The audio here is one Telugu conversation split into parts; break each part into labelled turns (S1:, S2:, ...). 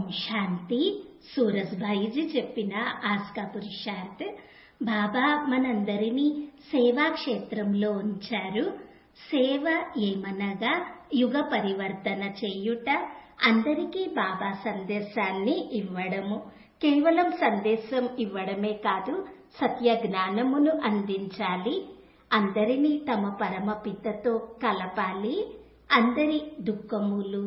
S1: శాంతి సూరజ్భాయిజీ చెప్పిన ఆస్కా పురుషార్థ్ బాబా మనందరినీ సేవా క్షేత్రంలో ఉంచారు సేవ ఏమనగా యుగ పరివర్తన చెయ్యుట అందరికీ బాబా సందేశాన్ని ఇవ్వడము కేవలం సందేశం ఇవ్వడమే కాదు సత్య జ్ఞానమును అందించాలి అందరినీ తమ పరమపితతో కలపాలి అందరి దుఃఖములు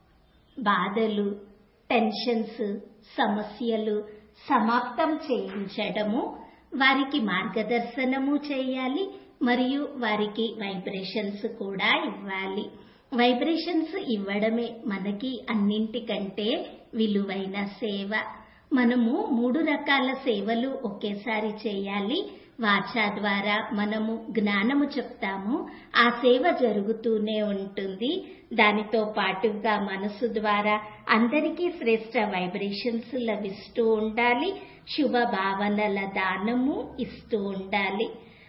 S1: బాధలు టెన్షన్స్ సమస్యలు సమాప్తం చేయించడము వారికి మార్గదర్శనము చేయాలి మరియు వారికి వైబ్రేషన్స్ కూడా ఇవ్వాలి వైబ్రేషన్స్ ఇవ్వడమే మనకి అన్నింటికంటే విలువైన సేవ మనము మూడు రకాల సేవలు ఒకేసారి చేయాలి వాచా ద్వారా మనము జ్ఞానము చెప్తాము ఆ సేవ జరుగుతూనే ఉంటుంది దానితో పాటుగా మనసు ద్వారా అందరికీ శ్రేష్ట వైబ్రేషన్స్ లభిస్తూ ఉండాలి శుభ భావనల దానము ఇస్తూ ఉండాలి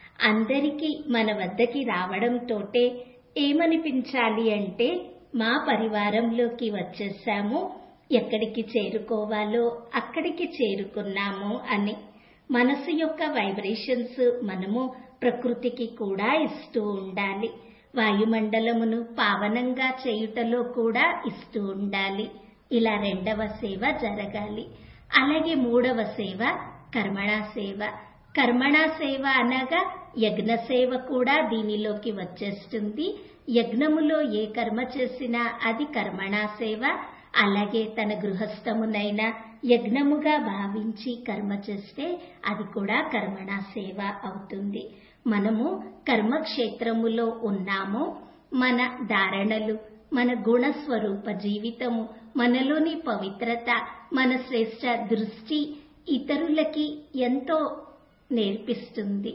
S1: అందరికీ మన వద్దకి రావడంతోటే ఏమనిపించాలి అంటే మా పరివారంలోకి వచ్చేసాము ఎక్కడికి చేరుకోవాలో అక్కడికి చేరుకున్నాము అని మనసు యొక్క వైబ్రేషన్స్ మనము ప్రకృతికి కూడా ఇస్తూ ఉండాలి వాయుమండలమును పావనంగా చేయుటలో కూడా ఇస్తూ ఉండాలి ఇలా రెండవ సేవ జరగాలి అలాగే మూడవ సేవ కర్మణా సేవ కర్మణా సేవ అనగా యజ్ఞ సేవ కూడా దీనిలోకి వచ్చేస్తుంది యజ్ఞములో ఏ కర్మ చేసినా అది కర్మణా సేవ అలాగే తన గృహస్థమునైనా యజ్ఞముగా భావించి కర్మ చేస్తే అది కూడా కర్మణా సేవ అవుతుంది మనము కర్మక్షేత్రములో ఉన్నాము మన ధారణలు మన గుణస్వరూప జీవితము మనలోని పవిత్రత మన శ్రేష్ట దృష్టి ఇతరులకి ఎంతో నేర్పిస్తుంది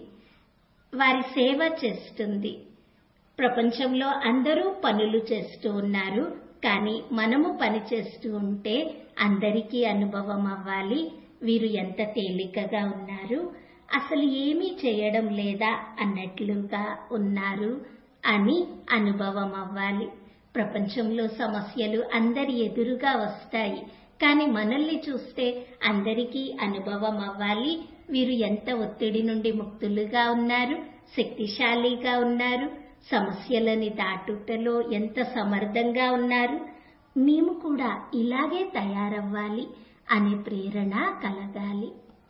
S1: వారి సేవ చేస్తుంది ప్రపంచంలో అందరూ పనులు చేస్తూ ఉన్నారు కానీ మనము పని చేస్తూ ఉంటే అందరికీ అనుభవం అవ్వాలి వీరు ఎంత తేలికగా ఉన్నారు అసలు ఏమీ చేయడం లేదా అన్నట్లుగా ఉన్నారు అని అనుభవం అవ్వాలి ప్రపంచంలో సమస్యలు అందరి ఎదురుగా వస్తాయి కానీ మనల్ని చూస్తే అందరికీ అనుభవం అవ్వాలి వీరు ఎంత ఒత్తిడి నుండి ముక్తులుగా ఉన్నారు శక్తిశాలిగా ఉన్నారు సమస్యలని దాటుటలో ఎంత సమర్థంగా ఉన్నారు మేము కూడా ఇలాగే తయారవ్వాలి అనే ప్రేరణ కలగాలి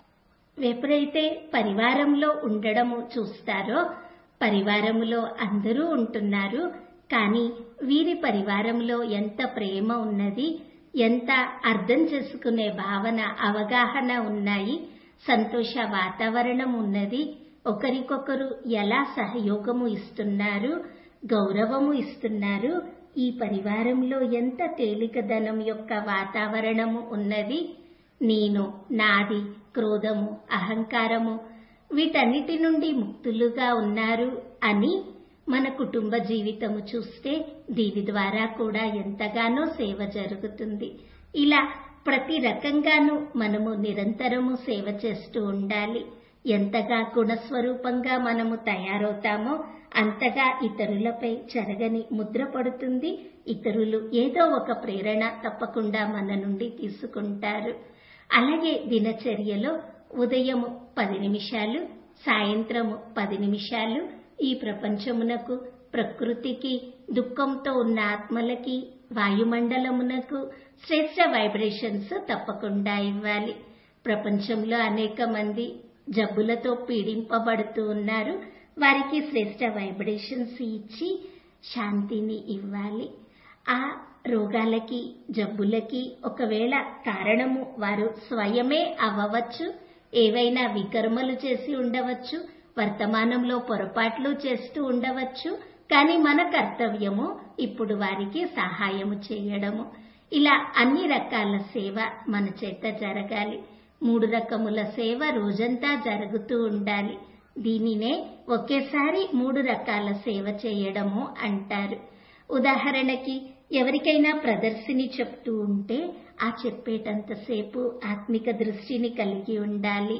S1: ఎప్పుడైతే పరివారంలో ఉండడము చూస్తారో పరివారములో అందరూ ఉంటున్నారు కానీ వీరి పరివారంలో ఎంత ప్రేమ ఉన్నది ఎంత అర్థం చేసుకునే భావన అవగాహన ఉన్నాయి సంతోష వాతావరణం ఉన్నది ఒకరికొకరు ఎలా సహయోగము ఇస్తున్నారు గౌరవము ఇస్తున్నారు ఈ పరివారంలో ఎంత తేలికదనం యొక్క వాతావరణము ఉన్నది నేను నాది క్రోధము అహంకారము వీటన్నిటి నుండి ముక్తులుగా ఉన్నారు అని మన కుటుంబ జీవితము చూస్తే దీని ద్వారా కూడా ఎంతగానో సేవ జరుగుతుంది ఇలా ప్రతి రకంగానూ మనము నిరంతరము సేవ చేస్తూ ఉండాలి ఎంతగా గుణస్వరూపంగా మనము తయారవుతామో అంతగా ఇతరులపై చెరగని ముద్ర పడుతుంది ఇతరులు ఏదో ఒక ప్రేరణ తప్పకుండా మన నుండి తీసుకుంటారు అలాగే దినచర్యలో ఉదయము పది నిమిషాలు సాయంత్రము పది నిమిషాలు ఈ ప్రపంచమునకు ప్రకృతికి దుఃఖంతో ఉన్న ఆత్మలకి వాయుమండలమునకు శ్రేష్ట వైబ్రేషన్స్ తప్పకుండా ఇవ్వాలి ప్రపంచంలో అనేక మంది జబ్బులతో పీడింపబడుతూ ఉన్నారు వారికి శ్రేష్ట వైబ్రేషన్స్ ఇచ్చి శాంతిని ఇవ్వాలి ఆ రోగాలకి జబ్బులకి ఒకవేళ కారణము వారు స్వయమే అవ్వవచ్చు ఏవైనా వికర్మలు చేసి ఉండవచ్చు వర్తమానంలో పొరపాట్లు చేస్తూ ఉండవచ్చు కానీ మన కర్తవ్యము ఇప్పుడు వారికి సహాయము చేయడము ఇలా అన్ని రకాల సేవ మన చేత జరగాలి మూడు రకముల సేవ రోజంతా జరుగుతూ ఉండాలి దీనినే ఒకేసారి మూడు రకాల సేవ చేయడము అంటారు ఉదాహరణకి ఎవరికైనా ప్రదర్శిని చెప్తూ ఉంటే ఆ చెప్పేటంతసేపు ఆత్మిక దృష్టిని కలిగి ఉండాలి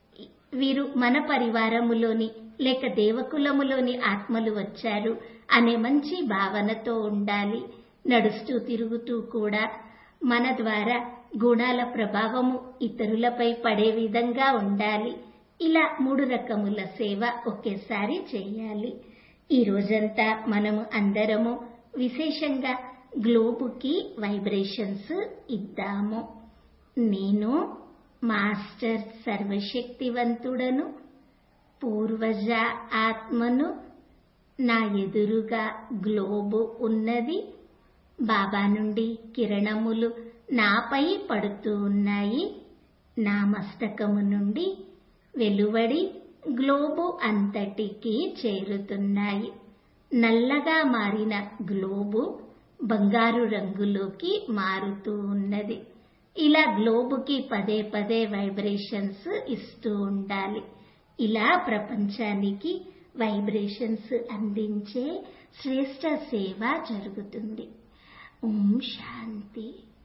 S1: వీరు మన పరివారములోని లేక దేవకులములోని ఆత్మలు వచ్చారు అనే మంచి భావనతో ఉండాలి నడుస్తూ తిరుగుతూ కూడా మన ద్వారా గుణాల ప్రభావము ఇతరులపై పడే విధంగా ఉండాలి ఇలా మూడు రకముల సేవ ఒకేసారి చేయాలి ఈ రోజంతా మనము అందరము విశేషంగా గ్లోబుకి వైబ్రేషన్స్ ఇద్దాము నేను మాస్టర్ సర్వశక్తివంతుడను పూర్వజ ఆత్మను నా ఎదురుగా గ్లోబు ఉన్నది బాబా నుండి కిరణములు నాపై పడుతూ ఉన్నాయి నా మస్తకము నుండి వెలువడి గ్లోబు అంతటికి చేరుతున్నాయి నల్లగా మారిన గ్లోబు బంగారు రంగులోకి మారుతూ ఉన్నది ఇలా గ్లోబుకి పదే పదే వైబ్రేషన్స్ ఇస్తూ ఉండాలి ఇలా ప్రపంచానికి వైబ్రేషన్స్ అందించే శ్రేష్ట సేవ జరుగుతుంది ఓం శాంతి